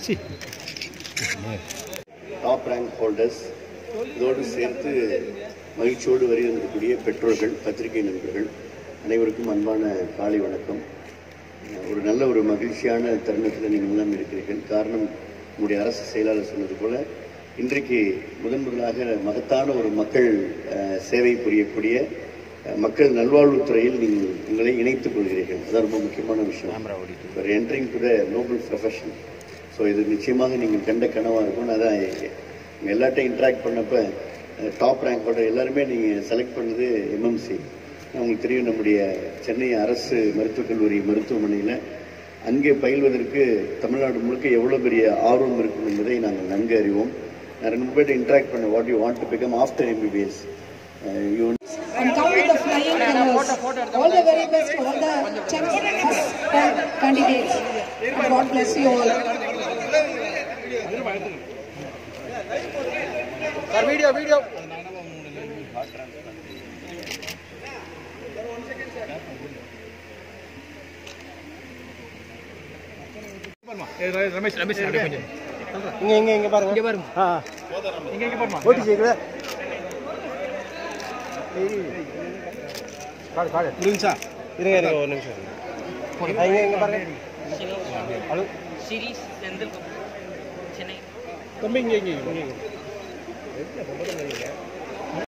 Top rank holders இதோடு சேர்த்து மகிழ்ச்சியோடு வருகின்றக்கூடிய பெற்றோர்கள் பத்திரிகை நண்பர்கள் அனைவருக்கும் அன்பான காலை வணக்கம் ஒரு நல்ல ஒரு மகிழ்ச்சியான தருணத்தில் நீங்கள் எல்லாம் இருக்கிறீர்கள் காரணம் உங்களுடைய அரசு செயலாளர் சொன்னது போல இன்றைக்கு முதன் முதலாக மகத்தான ஒரு மக்கள் அஹ், சேவை புரியக்கூடிய அஹ், மக்கள் நல்வாழ்வுத்துறையில் நீங்கள் உங்களை இணைத்துக் கொள்கிறீர்கள் அதான் ரொம்ப முக்கியமான விஷயம் ஒரு entering to the noble profession so இது நிச்சயமாக நீங்கள் கண்ட கனவாக இருக்கும் அதான் உங்கள் எல்லாட்டையும் இன்ட்ராக்ட் பண்ணப்போ டாப் ரேங்கோட எல்லாருமே நீங்கள் செலக்ட் பண்ணது எம்எம்சி உங்களுக்கு தெரியும் நம்முடைய சென்னை அரசு மருத்துவக் கல்லூரி மருத்துவமனையில் அங்கே பயில்வதற்கு தமிழ்நாடு முழுக்க எவ்வளோ பெரிய ஆர்வம் இருக்கும் என்பதை நாங்கள் நன்கு அறிவோம் நான் ரெண்டு பேர்ட்ட இன்ட்ராக்ட் பண்ண what you want to become after MBBS you and come with the flying colors. All the very best for all the 10 first rank candidates. And God bless you all. Video video Ramesh Ramesh கொஞ்சம் இங்க இங்க இங்க பாருங்க இங்க பாருங்க ஆ இங்க இங்க பாருமா ஓட்டி செய்யல காடு காடு புரிஞ்சா இருங்க இருங்க ஒரு நிமிஷம் ஆ, இங்க இங்க பாருங்க ஹலோ சீரீஸ் செந்தில் சென்னை தம்பி இங்க இங்க இங்க, இங்க.